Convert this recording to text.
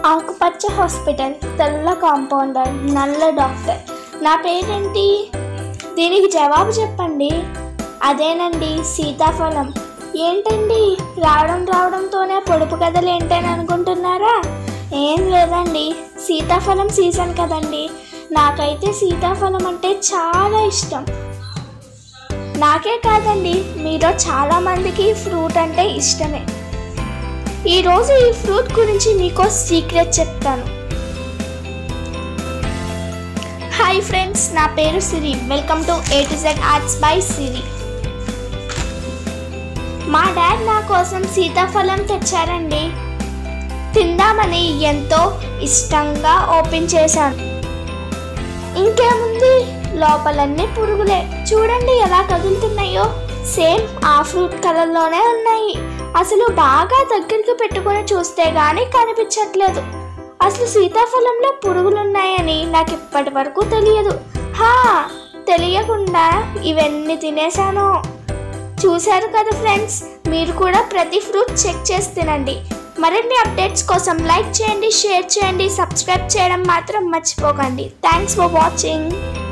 ఆకుపచ్చ హాస్పిటల్ తెల్ల కాంపౌండర్ నల్ల డాక్టర్ నా పేరేంటి దీనికి జవాబు చెప్పండి అదేనండి సీతాఫలం ఏంటండి రావడం రావడంతోనే పొడుపు కథలు ఏంటని అనుకుంటున్నారా ఏం లేదండి సీతాఫలం సీజన్ కదండి నాకైతే సీతాఫలం అంటే చాలా ఇష్టం నాకే కాదండి మీలో చాలా మందికి ఈ ఫ్రూట్ అంటే ఇష్టమే ఈరోజు ఈ ఫ్రూట్ గురించి మీకో సీక్రెట్ చెప్తాను హాయ్ ఫ్రెండ్స్ నా పేరు Siri welcome to A to Z arts by Siri మా డాడ్ నా కోసం సీతాఫలం తెచ్చారండి తిందామని ఎంతో ఇష్టంగా ఓపెన్ చేశాను ఇంకేముంది లోపలన్నీ పురుగులే చూడండి ఎలా కదులుతున్నాయో సేమ్ ఆ ఫ్రూట్ కలర్లోనే ఉన్నాయి అసలు బాగా దగ్గరికి పెట్టుకొని చూస్తే గానీ కనిపించట్లేదు అసలు సీతాఫలంలో పురుగులున్నాయని నాకు ఇప్పటి వరకు తెలియదు హా తెలియకుండా ఇవన్నీ తినేశాను చూశారు కదా ఫ్రెండ్స్ మీరు కూడా ప్రతి ఫ్రూట్ చెక్ చేసి తినండి మరిన్ని అప్డేట్స్ కోసం లైక్ చేయండి షేర్ చేయండి సబ్స్క్రైబ్ చేయడం మాత్రం మర్చిపోకండి థ్యాంక్స్ ఫర్ వాచింగ్